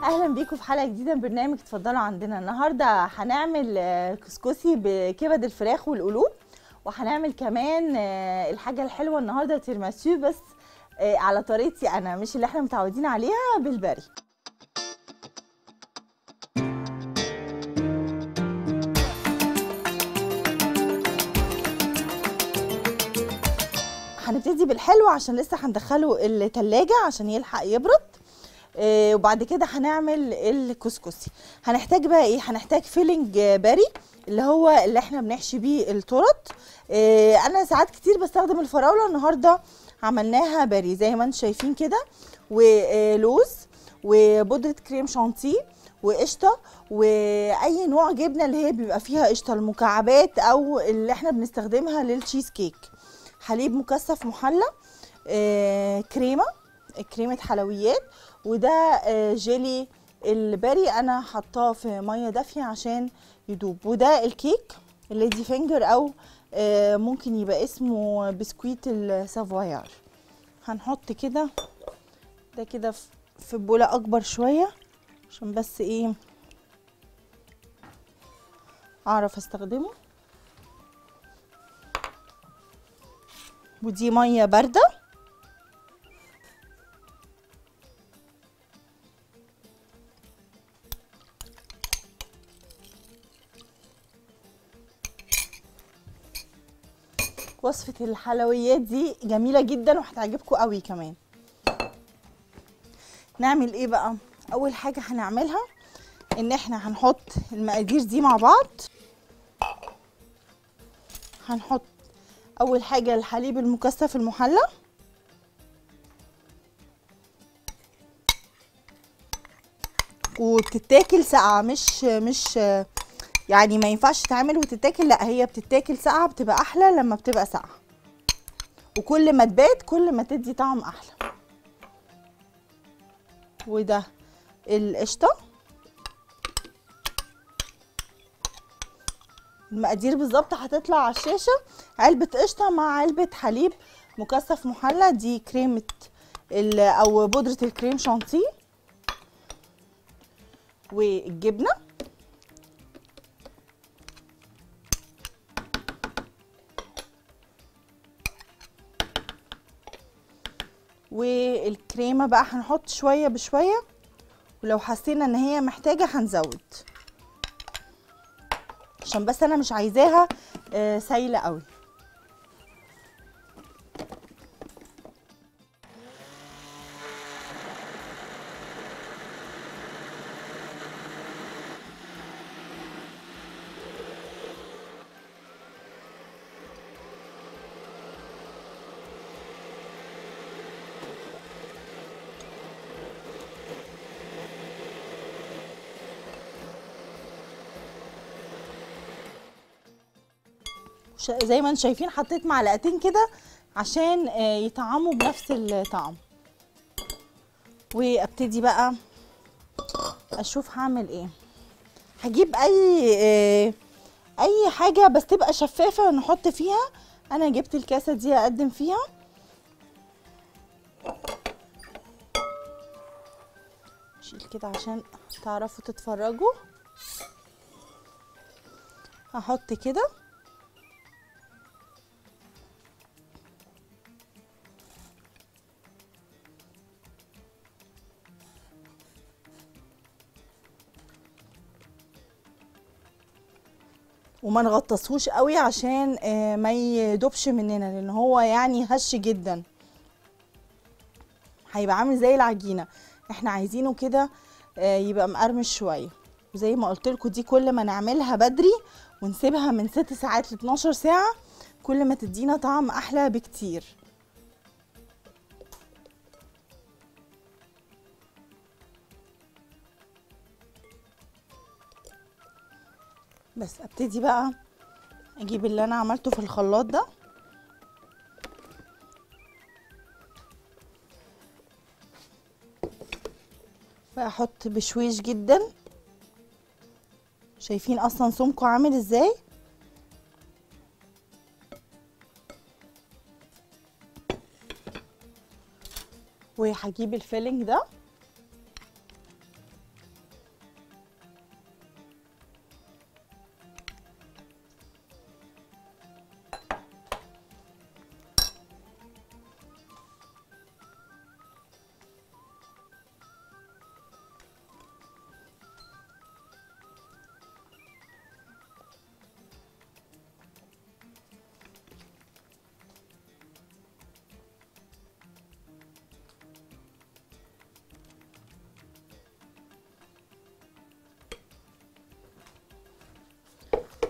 اهلا بيكم في حلقه جديده من برنامج اتفضلوا عندنا النهارده هنعمل آه، كسكسي بكبد الفراخ والقلوب وهنعمل كمان آه، الحاجه الحلوه النهارده تيرماسو بس آه، على طريقتي انا مش اللي احنا متعودين عليها بالبري هنبتدي بالحلو عشان لسه هندخله التلاجة عشان يلحق يبرد آه، وبعد كده هنعمل الكسكسي هنحتاج بقى ايه هنحتاج فيلنج آه، بري اللي هو اللي احنا بنحشي بيه التورت آه، انا ساعات كتير بستخدم الفراوله النهارده عملناها بري زي ما انتم شايفين كده ولوز وبودره كريم شانتيه وقشطه واي نوع جبنه اللي هي بيبقى فيها قشطه المكعبات او اللي احنا بنستخدمها للتشيز كيك حليب مكثف محلى آه، كريمه كريمه حلويات وده آه، جيلي البري انا حطاه في ميه دافيه عشان يدوب وده الكيك الليدي فينجر او آه، ممكن يبقى اسمه بسكويت السافويار هنحط كده ده كده في- في بوله اكبر شويه عشان بس ايه اعرف استخدمه ودي ميه بارده وصفة الحلويات دي جميلة جدا وهتعجبكم قوي كمان نعمل ايه بقى اول حاجة هنعملها ان احنا هنحط المقادير دي مع بعض هنحط اول حاجة الحليب المكثف المحلى وبتتاكل ساقعة مش مش يعني ما ينفعش تتعمل وتتاكل لا هي بتتاكل ساقعة بتبقى احلى لما بتبقى ساقعة وكل ما تبات كل ما تدي طعم احلى وده القشطة المقادير بالظبط هتطلع على الشاشة علبة قشطة مع علبة حليب مكثف محلى دي كريمة ال- او بودرة الكريم شانتيه والجبنة والكريمة بقى هنحط شوية بشوية ولو حسينا ان هي محتاجة هنزود عشان بس انا مش عايزاها آه، سايلة قوي ش- زي ما انتم شايفين حطيت معلقتين كده عشان آه، يطعموا بنفس الطعم وابتدي بقى اشوف هعمل ايه هجيب اي آه، اي حاجه بس تبقى شفافه نحط فيها انا جبت الكاسه دي اقدم فيها شيل كده عشان تعرفوا تتفرجوا هحط كده وما نغطسهوش قوي عشان آه، ما يدوبش مننا لان هو يعني هش جدا هيبقى عامل زي العجينه احنا عايزينه كده آه، يبقى مقرمش شويه وزي ما قلت لكم دي كل ما نعملها بدري ونسيبها من 6 ساعات ل 12 ساعه كل ما تدينا طعم احلى بكتير بس ابتدي بقى اجيب اللي انا عملته في الخلاط ده واحط بشويش جدا شايفين اصلا سمكه عامل ازاي وهجيب الفيلنج ده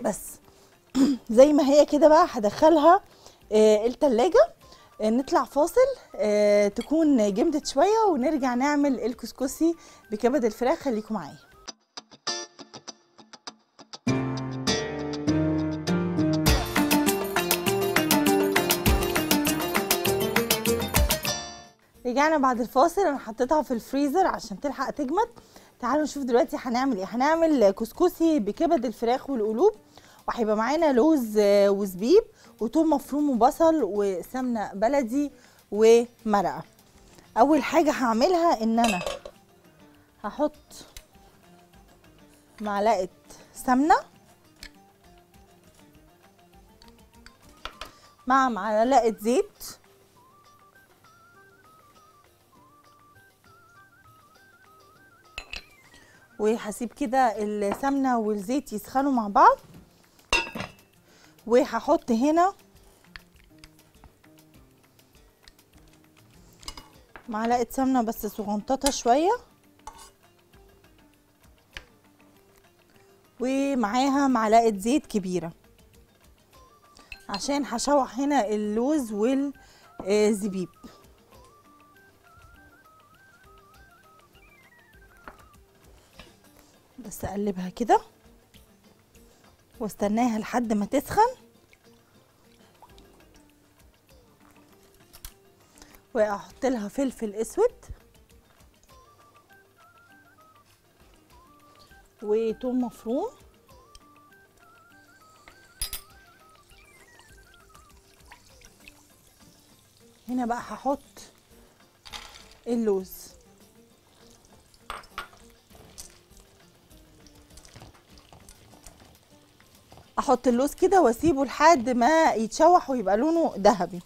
بس زي ما هي كده بقى هدخلها آه التلاجة آه نطلع فاصل آه تكون جمدت شوية ونرجع نعمل الكسكسي بكبد الفراخ خليكم معايا رجعنا بعد الفاصل انا حطيتها في الفريزر عشان تلحق تجمد تعالوا نشوف دلوقتي هنعمل ايه هنعمل كسكسي بكبد الفراخ والقلوب وهيبقى معانا لوز آه، وزبيب وتوم مفروم وبصل وسمنه بلدي ومرقه اول حاجه هعملها ان انا هحط معلقه سمنه مع معلقه زيت وهسيب كده السمنه والزيت يسخنوا مع بعض وهحط هنا معلقه سمنه بس صغنططه شويه ومعاها معلقه زيت كبيره عشان هشوح هنا اللوز والزبيب بس اقلبها كده واستناها لحد ما تسخن واحط لها فلفل اسود وتوم مفروم هنا بقى هحط اللوز احط اللوز كده واسيبه لحد ما يتشوح ويبقى لونه ذهبي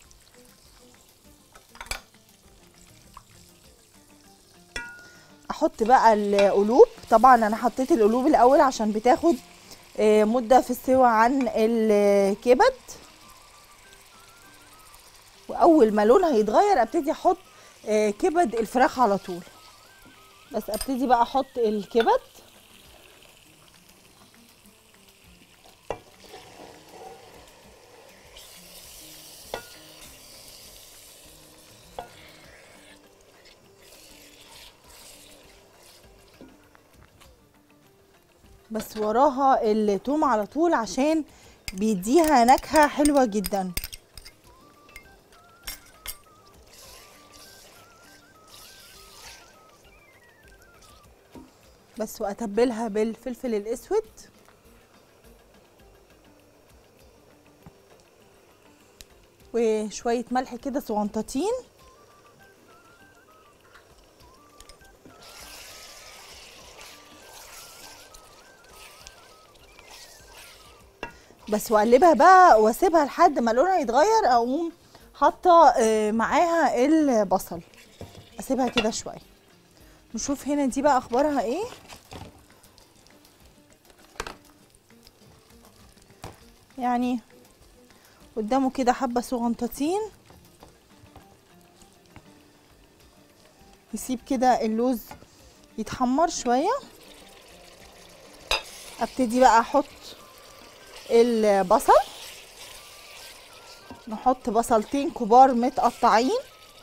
احط بقى القلوب طبعا انا حطيت القلوب الاول عشان بتاخد آه، مده في السوا عن الكبد واول ما لونها يتغير ابتدي احط آه، كبد الفراخ على طول بس ابتدي بقى احط الكبد بس وراها التوم على طول عشان بيديها نكهة حلوة جدا بس واتبلها بالفلفل الاسود وشوية ملح كده صغنطتين بس واقلبها بقى واسيبها لحد ما لونها يتغير اقوم حاطه آه، معاها البصل اسيبها كده شويه نشوف هنا دي بقى اخبارها ايه يعني قدامه كده حبه صغنطتين يسيب كده اللوز يتحمر شويه ابتدي بقى احط البصل نحط بصلتين كبار متقطعين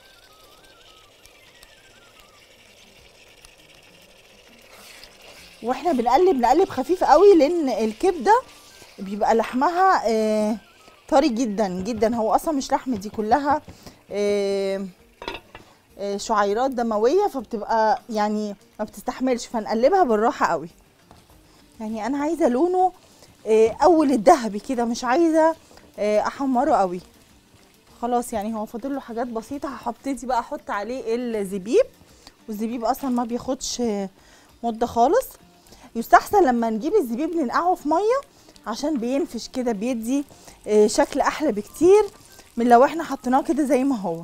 واحنا بنقلب نقلب خفيف قوي لان الكبده بيبقى لحمها آه، طري جدا جدا هو اصلا مش لحم دي كلها آه، آه، شعيرات دمويه فبتبقى يعني ما بتستحملش فنقلبها بالراحه قوي يعني انا عايزه لونه آه، اول الذهبي كده مش عايزه آه، احمره قوي خلاص يعني هو فاضل له حاجات بسيطه هبتدي بقى احط عليه الزبيب والزبيب اصلا ما بياخدش آه، مده خالص يستحسن لما نجيب الزبيب ننقعه في ميه عشان بينفش كده بيدي آه، شكل احلى بكتير من لو احنا حطيناه كده زي ما هو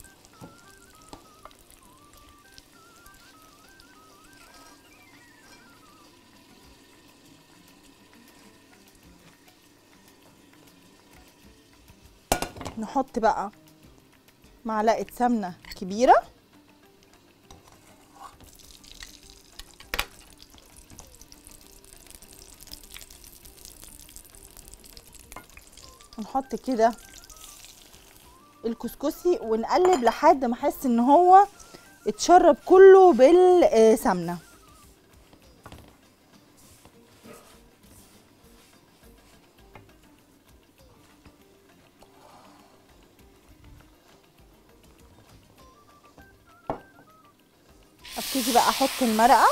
نحط بقى معلقه سمنه كبيره ونحط كده الكسكسي ونقلب لحد ما احس ان هو اتشرب كله بالسمنه ابتدي بقى احط المرقه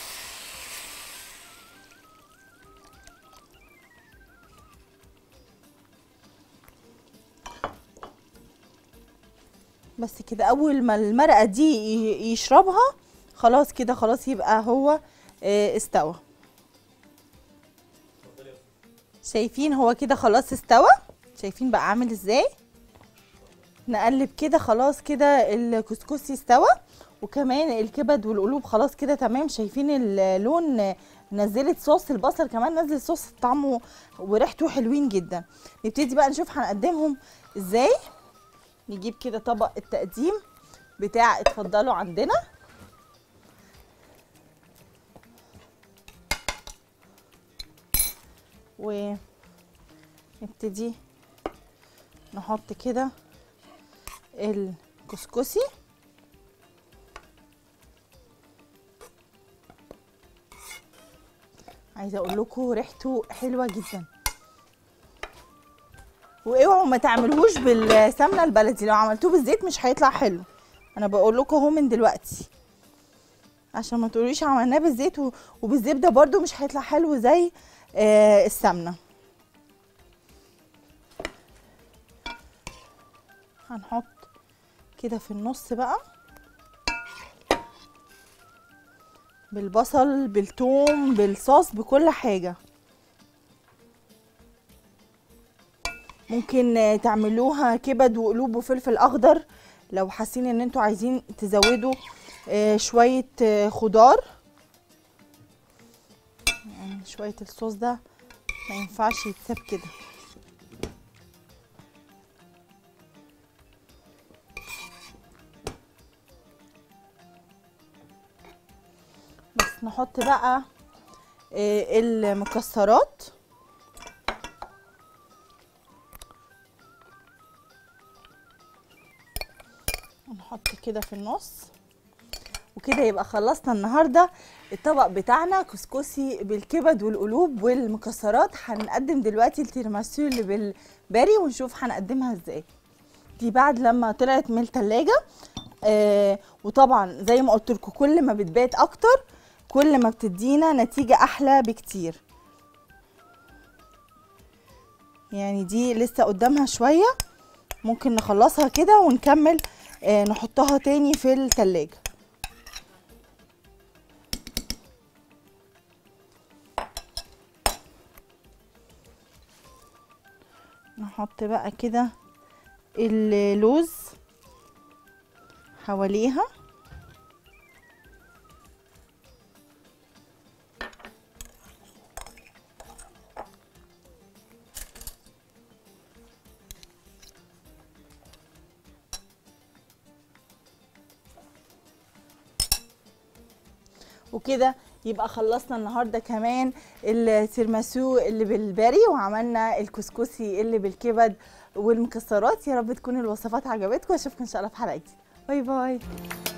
بس كده اول ما المرقه دي ي- يشربها خلاص كده خلاص يبقى هو آه، استوى شايفين هو كده خلاص استوى شايفين بقى عامل ازاي نقلب كده خلاص كده الكسكسي استوى وكمان الكبد والقلوب خلاص كده تمام شايفين اللون آه، نزلت صوص البصل كمان نزل صوص طعمه وريحته حلوين جدا نبتدي بقى نشوف هنقدمهم ازاي نجيب كده طبق التقديم بتاع اتفضلوا عندنا ونبتدي نحط كده الكسكسي عايزه اقول لكم ريحته حلوه جدا واوعوا ما تعملوهوش بالسمنه البلدي لو عملتوه بالزيت مش هيطلع حلو انا بقول لكم اهو من دلوقتي عشان ما تقوليش عملناه بالزيت و- وبالزبده برده مش هيطلع حلو زي آه السمنه هنحط كده في النص بقى بالبصل بالثوم بالصوص بكل حاجه ممكن آه، تعملوها كبد وقلوب وفلفل اخضر لو حاسين ان انتوا عايزين تزودوا آه، شويه آه، خضار يعني شويه الصوص ده ما ينفعش يتساب كده بس نحط بقى آه، المكسرات نحط كده في النص وكده يبقى خلصنا النهارده الطبق بتاعنا كسكسي بالكبد والقلوب والمكسرات هنقدم دلوقتي التيراميسو اللي بالباري ونشوف هنقدمها ازاي دي بعد لما طلعت من التلاجة آه وطبعا زي ما قلت لكم كل ما بتبات اكتر كل ما بتدينا نتيجة احلى بكتير يعني دي لسه قدامها شوية ممكن نخلصها كده ونكمل آه نحطها تاني في التلاجة نحط بقى كده اللوز حواليها وكده يبقى خلصنا النهارده كمان التيرماسو اللي بالباري وعملنا الكسكسي اللي بالكبد والمكسرات يا رب تكون الوصفات عجبتكم اشوفكم ان شاء الله في حلقه جديده باي باي